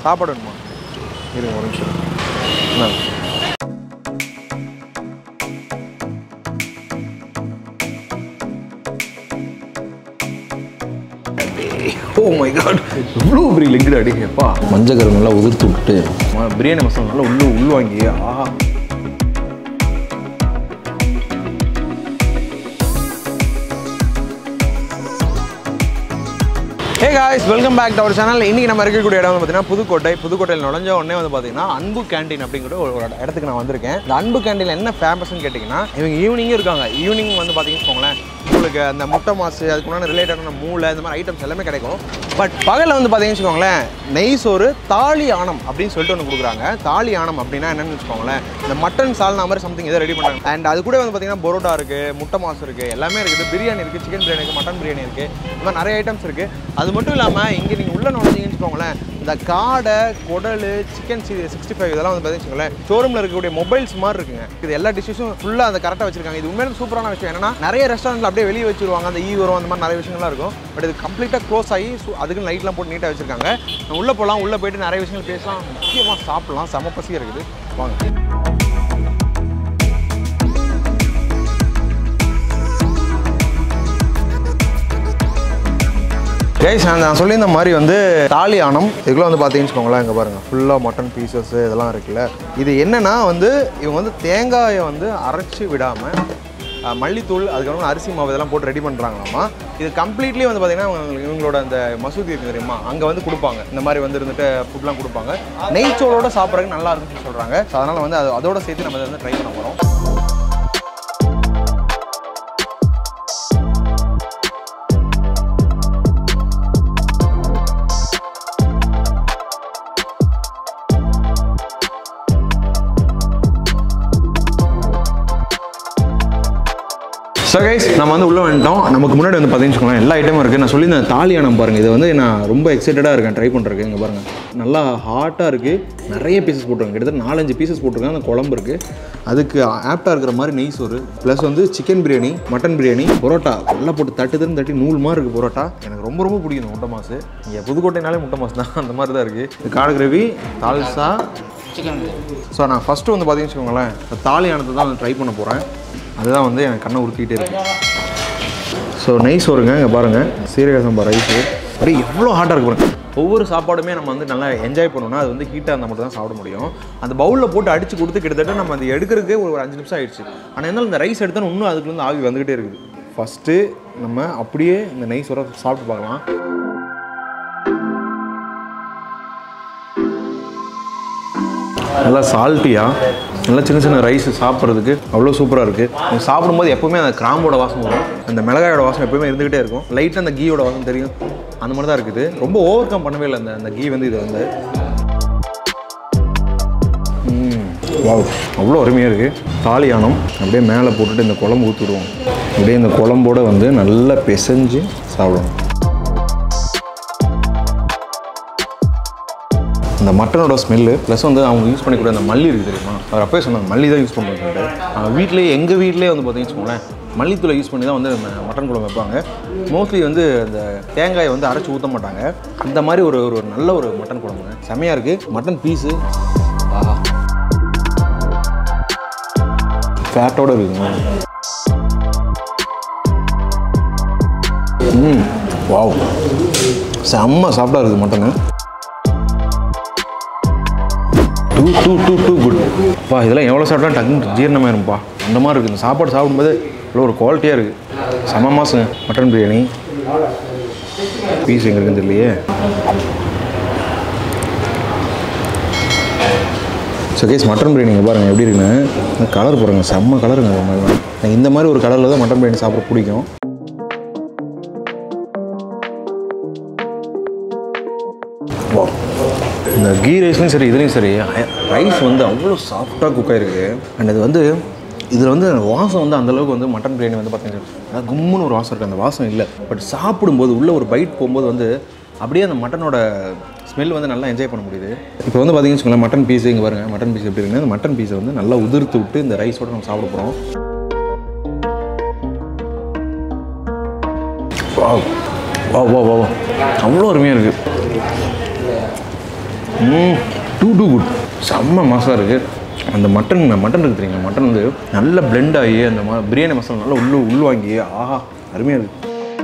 சாப்பாடு வேணுமா இருங்க ஒரு நிமிஷம் இந்தாங்க. ஓ மை காட் இவ்வளோ பெரிய லிங்குடு அடிக்கப்பா மஞ்சள் கரு நல்லா உதிர்த்து விட்டுட்டு ம- பிரியாணி மசாலா நல்லா உள்ள உள்வாங்கி ஆஹா hey guys welcome back to our channel இன்னைக்கு நம்ம இருக்கக்கூடிய இடம் வந்து பார்த்தீங்கன்னா புதுக்கோட்டை புதுக்கோட்டையில் நுழைஞ்ச உடனே வந்து பார்த்தீங்கன்னா அன்பு கேண்டீன் அப்படிங்கிற ஒரு ஒரு இடத்துக்கு நான் வந்திருக்கேன் இந்த அன்பு கேண்டீன் என்ன ஃபேமஸ்னு கேட்டிங்கன்னா இவங்க ஈவினிங்கும் இருக்காங்க ஈவினிங் வந்து பார்த்தீங்கன்னு வச்சுக்கோங்களேன் உங்களுக்கு அந்த முட்டை மாசு அதுக்கு முன்னாடி ரிலேட்டடான மூளை இந்த மாதிரி ஐட்டம்ஸ் எல்லாமே கிடைக்கும் பட் பகலில் வந்து பார்த்தீங்கன்னு வச்சுக்கோங்களேன் நெய் சோறு தாலி ஆணம் அப்படின்னு சொல்லிட்டு ஒன்று கொடுக்குறாங்க தாலி ஆணம் அப்படின்னா என்னன்னு வச்சுக்கோங்களேன் இந்த மட்டன் சால்னா மாதிரி சம்திங் ஏதோ ரெடி பண்ணுறாங்க அண்ட் அது கூட வந்து பார்த்தீங்கன்னா பரோட்டா இருக்குது முட்டை மாசு இருக்குது எல்லாமே இருக்குது பிரியாணி இருக்குது சிக்கன் பிரியாணி இருக்குது மட்டன் பிரியாணி இருக்குது இந்த மாதிரி நிறைய ஐட்டம்ஸ் இருக்குது அது மட்டும் இல்லாமல் இங்கே நீங்கள் உள்ளே நுழைஞ்சிங்கன்னு வச்சுக்கோங்களேன் இந்த காடை குடல் சிக்கன் சிக்ஸ்டி ஃபைவ் இதெல்லாம் வந்து பார்த்தீங்கன்னு வச்சுக்கோங்களேன் ஷோரூமில் இருக்கக்கூடிய மொபைல்ஸ் மாதிரி இருக்குங்க இது எல்லா டிஷ்ஷஸும் ஃபுல்லாக அந்த கரெக்டாக வச்சிருக்காங்க இது உண்மையிலே சூப்பரான விஷயம் என்னன்னா நிறைய ரெஸ்டாரண்ட்ல அப்படியே வெளியே வச்சிருவாங்க அந்த ஈ வரும் அந்த மாதிரி நிறைய விஷயங்கள்லாம் இருக்கும் பட் இது கம்ப்ளீட்டாக க்ளோஸ் ஆகி சு- அதுக்கு லைட்லாம் போட்டு நீட்டாக வச்சிருக்காங்க நம்ம உள்ளே போகலாம் உள்ளே போயிட்டு நிறைய விஷயங்கள் பேசலாம் முக்கியமாக சாப்பிடலாம் செம பசி இருக்குது வாங்க கைஸ் நான் சொல்லியிருந்த மாதிரி வந்து தாலி ஆனம் இதுக்குள்ள வந்து பார்த்தீங்கன்னு வச்சுக்கோங்களேன் இங்கே பாருங்கள் ஃபுல்லாக மட்டன் பீசஸ் இதெல்லாம் இருக்குல்ல இது என்னன்னா வந்து இவங்க வந்து தேங்காயை வந்து அரைச்சி விடாமல் மல்லித்தூள் அதுக்கப்புறம் அரிசி மாவு இதெல்லாம் போட்டு ரெடி பண்ணுறாங்களாமா இது கம்ப்ளீட்லி வந்து பார்த்தீங்கன்னா இவங்களுக்கு- இவங்களோட அந்த மசூதி இருக்குது தெரியுமா அங்கே வந்து கொடுப்பாங்க இந்த மாதிரி வந்து இருந்துட்டு ஃபுட்லாம் கொடுப்பாங்க நெய்ச்சோளோட சாப்பிட்றதுக்கு நல்லா இருக்குன்னு சொல்லி சொல்கிறாங்க ஸோ அதனால் வந்து அது அதோட சேர்த்து நம்ம இதை வந்து ட்ரை பண்ண போகிறோம் ஸோ கைஸ் நம்ம வந்து உள்ளே வந்துட்டோம் நமக்கு முன்னாடி வந்து பார்த்தீங்கன்னு வச்சுக்கோங்களேன் எல்லா ஐட்டமும் இருக்குது நான் சொல்லியிருந்தேன் தாலியானம் பாருங்கள் இது வந்து நான் ரொம்ப எக்ஸைட்டடாக இருக்கேன் ட்ரை பண்ணுறதுக்கு இங்கே பாருங்கள் நல்லா ஹாட்டாக இருக்குது நிறைய பீசஸ் போட்டிருக்காங்க கிட்டத்தட்ட நாலஞ்சு பீசஸ் போட்டிருக்காங்க அந்த குழம்பு இருக்குது அதுக்கு ஆப்டாக இருக்கிற மாதிரி நெய் சோறு ப்ளஸ் வந்து சிக்கன் பிரியாணி மட்டன் பிரியாணி பரோட்டா எல்லாம் போட்டு தட்டுதுன்னு தட்டி நூல் மாதிரி இருக்குது பரோட்டா எனக்கு ரொம்ப ரொம்ப பிடிக்கும் இந்த முட்டை மாசு இங்கே புதுக்கோட்டைனாலே முட்டை மாசு தான் அந்த மாதிரி தான் இருக்குது காடு கிரேவி தால்சா ஸோ நான் ஃபஸ்ட்டு வந்து பார்த்தீங்கன்னு வச்சுக்கோங்களேன் இந்த தாலியானத்தை தான் ட்ரை பண்ண போகிறேன் அதுதான் வந்து எனக்கு கண்ணை உறுத்திக்கிட்டே இருக்கு ஸோ நெய் சோறுங்க இங்கே பாருங்கள் சீரக சம்பா ரைஸு அப்படியே எவ்வளோ ஹாட்டாக இருக்கு பாருங்க ஒவ்வொரு சாப்பாடுமே நம்ம வந்து நல்லா என்ஜாய் பண்ணணும்னா அது வந்து ஹீட்டாக இருந்தால் மட்டும் தான் சாப்பிட முடியும் அந்த பவுலில் போட்டு அடித்து கொடுத்து கிட்டத்தட்ட நம்ம அது எடுக்கிறதுக்கே ஒரு ஒரு அஞ்சு நிமிஷம் ஆயிடுச்சு ஆனால் இருந்தாலும் இந்த ரைஸ் எடுத்தால் இன்னும் அதுக்குள்ளேருந்து ஆவி வந்துக்கிட்டே இருக்குது ஃபஸ்ட்டு நம்ம அப்படியே இந்த நெய் சோறை சாப்பிட்டு பார்க்கலாம் நல்லா சால்ட்டியாக நல்லா சின்ன சின்ன ரைஸ் சாப்பிட்றதுக்கு அவ்வளோ சூப்பராக இருக்குது நீங்கள் சாப்பிடும்போது எப்போவுமே அந்த கிராம்போட வாசம் வரும் அந்த மிளகாயோட வாசம் எப்பவுமே இருந்துகிட்டே இருக்கும் லைட்டாக அந்த கீயோட வாசம் தெரியும் அந்த மாதிரி தான் இருக்குது ரொம்ப ஓவர் கம் பண்ணவே இல்லை அந்த அந்த கீ வந்து இது வந்து வாவ் அவ்வளோ அருமையாக இருக்குது தாலியானம் அப்படியே மேலே போட்டுட்டு இந்த குழம்பு ஊற்றிடுவோம் அப்படியே இந்த குழம்போட வந்து நல்லா பிசைஞ்சு சாப்பிடுவோம் இந்த மட்டனோட ஸ்மெல்லு ப்ளஸ் வந்து அவங்க யூஸ் பண்ணிக்கூட அந்த மல்லி இருக்குது தெரியுமா அவர் அப்பவே சொன்னாங்க மல்லி தான் யூஸ் பண்ணுறாங்க அவங்க வீட்லேயே எங்கள் வீட்லேயே வந்து பார்த்தீங்கன்னு வச்சுக்கோங்களேன் மல்லித்தூளை யூஸ் பண்ணி தான் வந்து ம- மட்டன் குழம்பு வைப்பாங்க மோஸ்ட்லி வந்து அந்த தேங்காயை வந்து அரைச்சி ஊற்ற மாட்டாங்க அந்த மாதிரி ஒரு ஒரு நல்ல ஒரு மட்டன் குழம்புங்க செமையாக இருக்குது மட்டன் பீஸு ஆஹா ஃபேட்டோட இருக்குங்க ம் வாவ் செம்ம சாப்பிட்டா இருக்குது mutton too too too too good பா இதெல்லாம் எவ்வளோ சாப்பிட்டா டக்குன்னு ஜீரணமாயிரும்ப்பா அந்த மாதிரி இருக்குது இந்த சாப்பாடு சாப்பிடும்போது இவ்வளோ ஒரு குவாலிட்டியாக இருக்குது செம மாசுங்க மட்டன் பிரியாணி பீஸ் எங்கே இருக்குன்னு தெரியலையே ஸோ கேஸ் மட்டன் பிரியாணி இங்கே பாருங்கள் எப்படி இருக்குன்னு கலர் பாருங்கள் செம்ம கலருங்க அது மாதிரி தான். எனக்கு இந்த மாதிரி ஒரு கலரில் தான் மட்டன் பிரியாணி சாப்பிட பிடிக்கும் Wow. இந்த கீ ரைஸ்லையும் சரி இதுலேயும் சரி ரைஸ் வந்து அவ்வளோ சாஃப்டாக குக் ஆயிருக்கு அண்ட் இது வந்து இதில் வந்து வாசம் வந்து அந்த அளவுக்கு வந்து மட்டன் பிரியாணி வந்து பார்த்தீங்கன்னா கும்முன்னு ஒரு வாசம் இருக்குது அந்த வாசம் இல்லை பட் சாப்பிடும்போது உள்ளே ஒரு பைட் போகும்போது வந்து அப்படியே அந்த மட்டனோட ஸ்மெல் வந்து நல்லா என்ஜாய் பண்ண முடியுது இப்போ வந்து பார்த்தீங்கன்னு வச்சுக்கோங்களேன் மட்டன் பீஸ் இங்கே பாருங்கள் மட்டன் பீஸ் எப்படி இருக்குன்னு அந்த மட்டன் பீஸை வந்து நல்லா உதிர்த்து விட்டு இந்த ரைஸோட நம்ம சாப்பிட போகிறோம் வா வா வா வா அவ்வளோ அருமையாக இருக்குது ம் டூ டூ குட் செம்ம மாசாக இருக்குது அந்த மட்டன் மட்டன் இருக்கு தெரியுங்க மட்டன் வந்து நல்லா blend ஆகி அந்த மா பிரியாணி மசாலா நல்லா உள்ளு உள் வாங்கி ஆஹா அருமையாக இருக்குது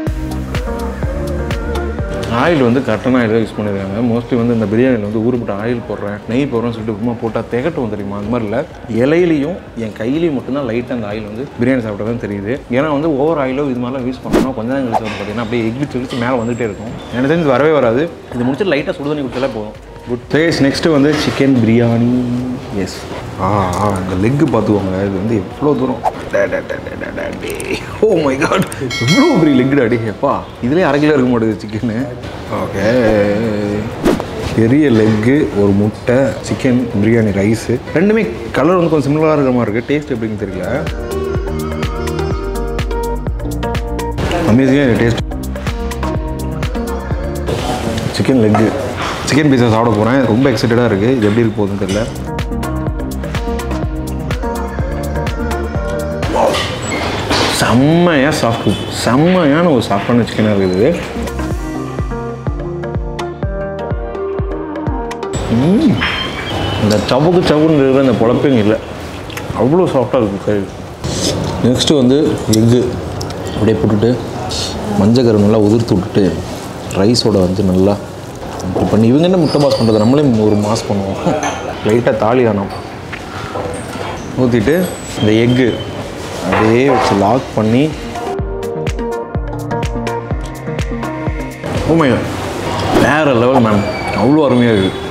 ஆயில் வந்து கட்டன் ஆயில் யூஸ் பண்ணியிருக்காங்க மோஸ்ட்லி வந்து இந்த பிரியாணியில் வந்து ஊறுபட்ட ஆயில் போடுறேன் நெய் போடுறேன்னு சொல்லிட்டு உப்புமா போட்டால் திகட்டும் தெரியுமா அந்த மாதிரி இல்லை இலையிலையும் என் கையிலையும் மட்டும்தான் லைட்டாக அந்த ஆயில் வந்து பிரியாணி சாப்பிட்டா தான் தெரியுது ஏன்னா வந்து ஓவர் ஆயிலோ இது மாதிரிலாம் யூஸ் பண்ணோம்னா கொஞ்ச நேரம் கழிச்சு வந்து பார்த்தீங்கன்னா அப்படியே எகிச்சு எகிச்சு மேலே வந்துகிட்டே இருக்கும் எனக்கு தெரிஞ்சு வரவே வராது இது முடிச்சு லைட்டாக சுடுதண்ணி குடிச்சாலே போதும் குட் டேஸ்ட் நெக்ஸ்ட்டு வந்து சிக்கன் பிரியாணி எஸ் ஆ ஆ உங்கள் லெக்கு பார்த்துக்கோங்க இது வந்து எவ்வளோ தூரம் ஓ மை காட் இவ்வளோ பெரிய லெக்குடா அடி எப்பா இதுலேயே அரை கிலோ இருக்க மாட்டேங்குது சிக்கனு ஓகே பெரிய லெக்கு ஒரு முட்டை சிக்கன் பிரியாணி ரைஸு ரெண்டுமே கலர் வந்து கொஞ்சம் சிமிலராக இருக்கிற மாதிரி இருக்குது டேஸ்ட் எப்படின்னு தெரியல அமேசிங்காக டேஸ்ட் சிக்கன் லெக்கு சிக்கன் பீஸா சாப்பிட போகிறேன் ரொம்ப எக்ஸைட்டடாக இருக்குது இது எப்படி இருக்க போகுதுன்னு தெரியல செம்மையாக சாஃப்ட் செம்மையான ஒரு சாஃப்டான சிக்கனாக இருக்குது ம். இந்த சவுக்கு சவுக்குன்னு இருக்கிற அந்த பொழப்பையும் இல்லை அவ்வளோ சாஃப்டாக இருக்குது கறி நெக்ஸ்ட்டு வந்து எக்கு அப்படியே போட்டுட்டு மஞ்சள் கரு நல்லா உதிர்த்து விட்டுட்டு ரைஸோட வந்து நல்லா இப்படி பண்ணி இவங்க என்ன முட்டை மாஸ் பண்ணுறது நம்மளே ஒரு மாஸ் பண்ணுவோம் லைட்டாக தாலி ஆனோம் ஊற்றிட்டு இந்த எக்கு அப்படியே வச்சு லாக் பண்ணி உண்மையா வேறு லெவல் மேம் அவ்வளோ அருமையாக இருக்குது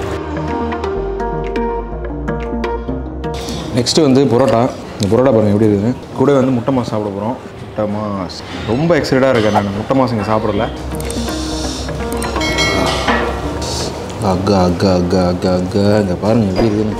நெக்ஸ்ட்டு வந்து பரோட்டா இந்த பரோட்டா பாருங்கள் எப்படி இருக்குது கூட வந்து முட்டை மாஸ் சாப்பிட போகிறோம் முட்டை மாஸ் ரொம்ப எக்ஸைட்டடாக இருக்கேன் நான் முட்டை மாஸ் இங்கே சாப்பிடல அக்கா அக்கா அக்கா அக்கா அக்கா இங்கே பாருங்கள் எப்படி இருக்குன்னு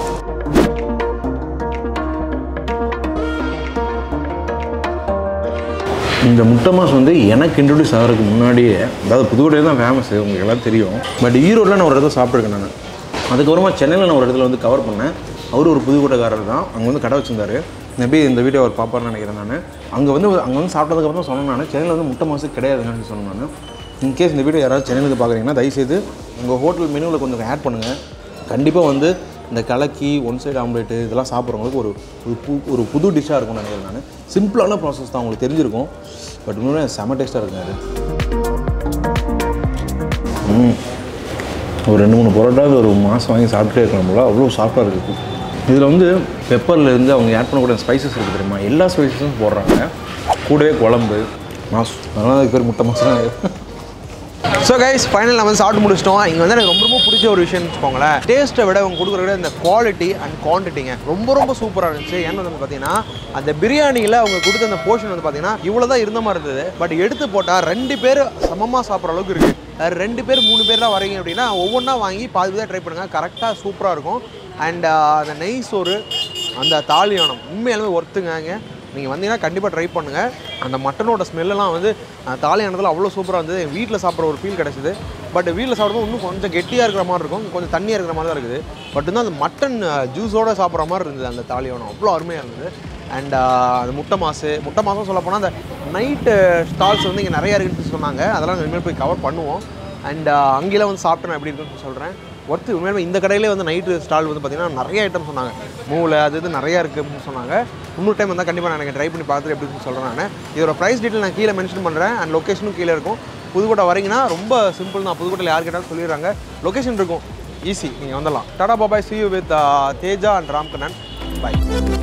இந்த முட்டை மாஸ் வந்து எனக்கு இன்ட்ரடியூஸ் ஆகிறதுக்கு முன்னாடியே அதாவது புதுக்கோட்டையில் தான் ஃபேமஸ் உங்களுக்கு எல்லாம் தெரியும் பட் ஈரோட்டில் நான் ஒரு இடத்துல சாப்பிட்ருக்கேன் நான் அதுக்கப்புறமா சென்னையில் நான் ஒரு இடத்துல வந்து கவர் பண்ணேன் அவர் ஒரு புதுக்கோட்டைக்காரர் தான் அங்கே வந்து கடை வச்சிருந்தாரு மேபி இந்த வீடியோ அவர் பார்ப்பார்னு நினைக்கிறேன் நான் அங்கே வந்து அங்கே வந்து சாப்பிட்டதுக்கப்புறம் தான் சொன்னேன் நான் சென்னையில் வந்து முட்டை மாசு கிடையாதுன்னு சொன்னேன் நான் இன்கேஸ் இந்த வீடியோ யாராவது சென்னையில் பார்க்குறீங்கன்னா தயவுசெய்து உங்கள் ஹோட்டல் மெனுவில் கொஞ்சம் ஆட் பண்ணுங்கள் கண்டிப்பாக வந்து இந்த கலக்கி ஒன் சைடு ஆம்லேட்டு இதெல்லாம் சாப்பிட்றவங்களுக்கு ஒரு ஒரு பு ஒரு புது டிஷ்ஷாக இருக்கும்னு நினைக்கிறேன் நான் சிம்பிளான ப்ராசஸ் தான் உங்களுக்கு தெரிஞ்சிருக்கும் பட் இன்னும் செம டேஸ்ட்டாக இருக்குங்க அது ம் ஒரு ரெண்டு மூணு பரோட்டா ஒரு மாதம் வாங்கி சாப்பிட்டே இருக்கணும் போல அவ்வளோ சாஃப்டாக இருக்குது இதில் வந்து பெப்பர்லேருந்து அவங்க ஆட் பண்ணக்கூடிய ஸ்பைசஸ் இருக்குது தெரியுமா எல்லா ஸ்பைசஸும் போடுறாங்க கூடவே குழம்பு மாஸ் அதனால அதுக்கு பேர் முட்டை மாசம் தான் ஸோ கைஸ் ஃபைனல் நம்ம வந்து சாப்பிட்டு முடிச்சிட்டோம் இங்கே வந்து எனக்கு ரொம்ப ரொம்ப பிடிச்ச ஒரு விஷயம்னு வச்சுக்கோங்களேன் டேஸ்ட்டை விட அவங்க கொடுக்குற விட இந்த குவாலிட்டி அண்ட் குவான்டிட்டிங்க ரொம்ப ரொம்ப சூப்பராக இருந்துச்சு ஏன்னு வந்து பார்த்தீங்கன்னா அந்த பிரியாணியில் அவங்க கொடுத்த அந்த போர்ஷன் வந்து பார்த்தீங்கன்னா இவ்வளோ தான் இருந்த மாதிரி இருந்தது பட் எடுத்து போட்டால் ரெண்டு பேர் சமமாக சாப்பிட்ற அளவுக்கு இருக்குது அது ரெண்டு பேர் மூணு பேர் தான் வரீங்க அப்படின்னா ஒவ்வொன்றா வாங்கி பாதி தான் ட்ரை பண்ணுங்கள் கரெக்டாக சூப்பராக இருக்கும் அண்ட் அந்த நெய் சோறு அந்த தாலியானம் உண்மையாலுமே ஒர்த்துங்க நீங்கள் வந்தீங்கன்னா கண்டிப்பாக ட்ரை பண்ணுங்கள் அந்த மட்டனோட ஸ்மெல்லாம் வந்து அஹ், தாலியானதில் அவ்வளோ சூப்பராக இருந்தது என் வீட்டில் சாப்பிட்ற ஒரு ஃபீல் கிடச்சிது பட் வீட்டில் சாப்பிடும்போது இன்னும் கொஞ்சம் கெட்டியாக இருக்கிற மாதிரி இருக்கும் கொஞ்சம் தண்ணியாக இருக்கிற மாதிரி தான் இருக்குது பட் வந்து அந்த மட்டன் ஜூஸோட சாப்பிட்ற மாதிரி இருந்தது அந்த தாலியானம் அவ்வளோ அருமையாக இருந்தது அண்ட் அந்த முட்டை மாசு முட்டை மாதம் சொல்ல போனால் அந்த நைட்டு ஸ்டால்ஸ் வந்து இங்கே நிறையா இருக்குன்னு சொன்னாங்க அதெல்லாம் இனிமேல் போய் கவர் பண்ணுவோம் அண்ட் அங்கேலாம் வந்து சாப்பிட்டு நான் எப்படி இருக்குன்னு சொல்கிறேன் ஒர்த்து உண்மையிலுமே இந்த கடையிலே வந்து நைட்டு ஸ்டால் வந்து பார்த்தீங்கன்னா நிறைய ஐட்டம் சொன்னாங்க மூளை அது இது நிறையா இருக்குது அப்படின்னு சொன்னாங்க இன்னொரு டைம் வந்தால் கண்டிப்பாக நான் எனக்கு ட்ரை பண்ணி பார்த்துட்டு எப்படி இருக்குன்னு சொல்கிறேன் நான் இதோட ப்ரைஸ் டீட்டெயில் நான் கீழே மென்ஷன் பண்ணுறேன் அண்ட் லொக்கேஷனும் கீழே இருக்கும் புதுக்கோட்டை வரீங்கன்னா ரொம்ப சிம்பிள் தான் புதுக்கோட்டையில் யார் கேட்டாலும் சொல்லிடுறாங்க லொக்கேஷன் இருக்கும் ஈஸி நீங்கள் வந்துடலாம் tata bye bye see you with Teja and Ramkannan bye